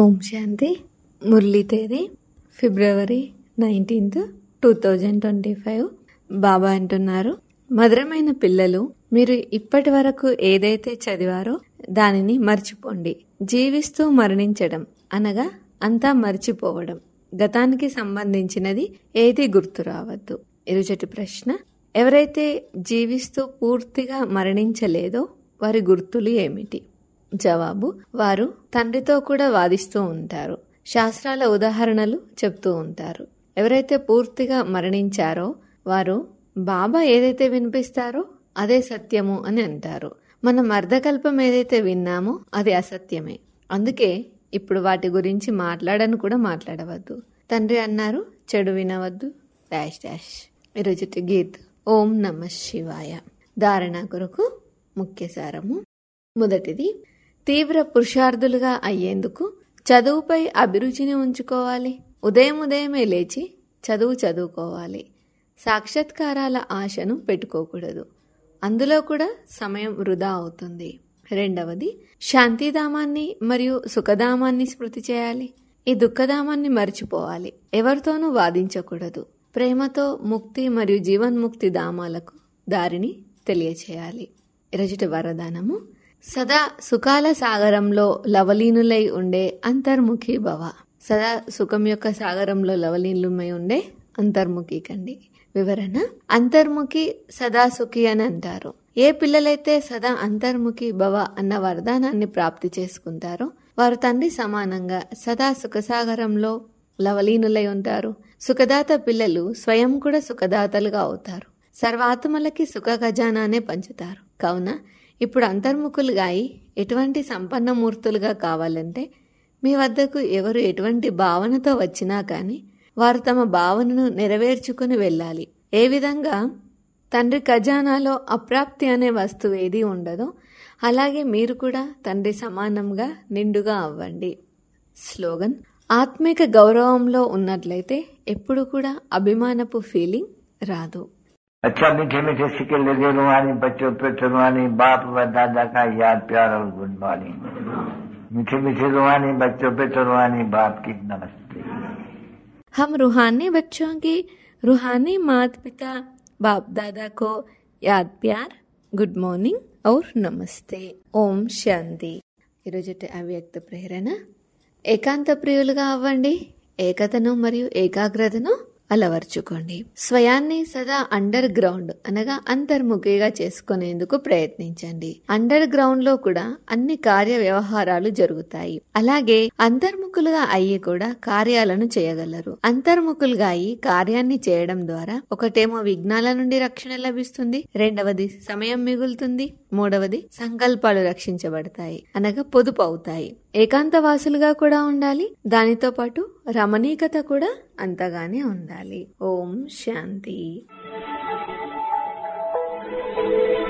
ఓం శాంతి మురళీ తేదీ February nineteenth two thousand twenty five బాబా అంటున్నారు మధురమైన పిల్లలు మీరు ఇప్పటి వరకు ఏదైతే చదివారో దానిని మర్చిపోండి జీవిస్తూ మరణించడం అనగా అంతా మర్చిపోవడం గతానికి సంబంధించినది ఏది గుర్తు రావద్దు ఇరుచటి ప్రశ్న ఎవరైతే జీవిస్తూ పూర్తిగా మరణించలేదో వారి గుర్తులు ఏమిటి జవాబు వారు తండ్రితో కూడా వాదిస్తూ ఉంటారు శాస్త్రాల ఉదాహరణలు చెప్తూ ఉంటారు ఎవరైతే పూర్తిగా మరణించారో వారు బాబా ఏదైతే వినిపిస్తారో అదే సత్యము అని అంటారు మనం అర్ధకల్పం ఏదైతే విన్నామో అది అసత్యమే అందుకే ఇప్పుడు వాటి గురించి మాట్లాడను కూడా మాట్లాడవద్దు తండ్రి అన్నారు చెడు వినవద్దు డాష్ డాష్ ఈరోజుటి గీత్ ఓం నమ శివాయ ధారణ కొరకు ముఖ్య సారము మొదటిది తీవ్ర పురుషార్థులుగా అయ్యేందుకు చదువుపై అభిరుచిని ఉంచుకోవాలి ఉదయం ఉదయమే లేచి చదువు చదువుకోవాలి సాక్షాత్కారాల ఆశను పెట్టుకోకూడదు అందులో కూడా సమయం వృధా అవుతుంది రెండవది శాంతిధామాన్ని మరియు సుఖధామాన్ని స్మృతి చేయాలి ఈ దుఃఖధామాన్ని మర్చిపోవాలి ఎవరితోనూ వాదించకూడదు ప్రేమతో ముక్తి మరియు జీవన్ముక్తి ధామాలకు దారిని తెలియచేయాలి ఇరజటి వరదానము సదా సుఖాల సాగరంలో లవలీనులై ఉండే అంతర్ముఖి భవ సదా సుఖం యొక్క సాగరంలో లవలీనులమై ఉండే అంతర్ముఖి కండి వివరణ అంతర్ముఖి సదా సుఖి అని అంటారు ఏ పిల్లలైతే సదా అంతర్ముఖి భవ అన్న వరదానాన్ని ప్రాప్తి చేసుకుంటారో వారు తండ్రి సమానంగా సదా సుఖసాగరంలో లవలీనులై ఉంటారు సుఖదాత పిల్లలు స్వయం కూడా సుఖదాతలుగా అవుతారు సర్వాత్మలకి సుఖ ఖజానానే పంచుతారు కావున ఇప్పుడు అంతర్ముఖులుగా అయి ఎటువంటి సంపన్నమూర్తులుగా కావాలంటే మీ వద్దకు ఎవరు ఎటువంటి భావనతో వచ్చినా కానీ వారు తమ భావనను నెరవేర్చుకుని వెళ్ళాలి ఏ విధంగా తండ్రి ఖజానాలో అప్రాప్తి అనే వస్తువు ఏది ఉండదో అలాగే మీరు కూడా తండ్రి సమానంగా నిండుగా అవ్వండి స్లోగన్ ఆత్మిక గౌరవంలో ఉన్నట్లయితే ఎప్పుడు కూడా అభిమానపు ఫీలింగ్ రాదు अच्छा मीठे मीठे सिक्के लगे रुहानी बच्चों पे रुहानी बाप व दादा का याद प्यार और गुड मॉर्निंग मीठे मीठे रुहानी बच्चों पे रुहानी बाप की नमस्ते हम रूहानी बच्चों की रूहानी माता पिता बाप दादा को याद प्यार గుడ్ మార్నింగ్ ఔర్ నమస్తే ఓం శాంతి ఈరోజుటి అవ్యక్త ప్రేరణ ఏకాంత ప్రియులుగా అవ్వండి ఏకతను మరియు ఏకాగ్రతను అలవర్చుకోండి స్వయాన్ని సదా అండర్ గ్రౌండ్ అనగా అంతర్ముఖిగా చేసుకునేందుకు ప్రయత్నించండి అండర్ గ్రౌండ్ లో కూడా అన్ని కార్య వ్యవహారాలు జరుగుతాయి అలాగే అంతర్ముఖులుగా అయ్యి కూడా కార్యాలను చేయగలరు అంతర్ముఖులుగా అయ్యి కార్యాన్ని చేయడం ద్వారా ఒకటేమో విఘ్నాల నుండి రక్షణ లభిస్తుంది రెండవది సమయం మిగులుతుంది మూడవది సంకల్పాలు రక్షించబడతాయి అనగా పొదుపు అవుతాయి ఏకాంతవాసులుగా కూడా ఉండాలి దానితో పాటు రమణీకత కూడా అంతగానే ఉండాలి ఓం శాంతి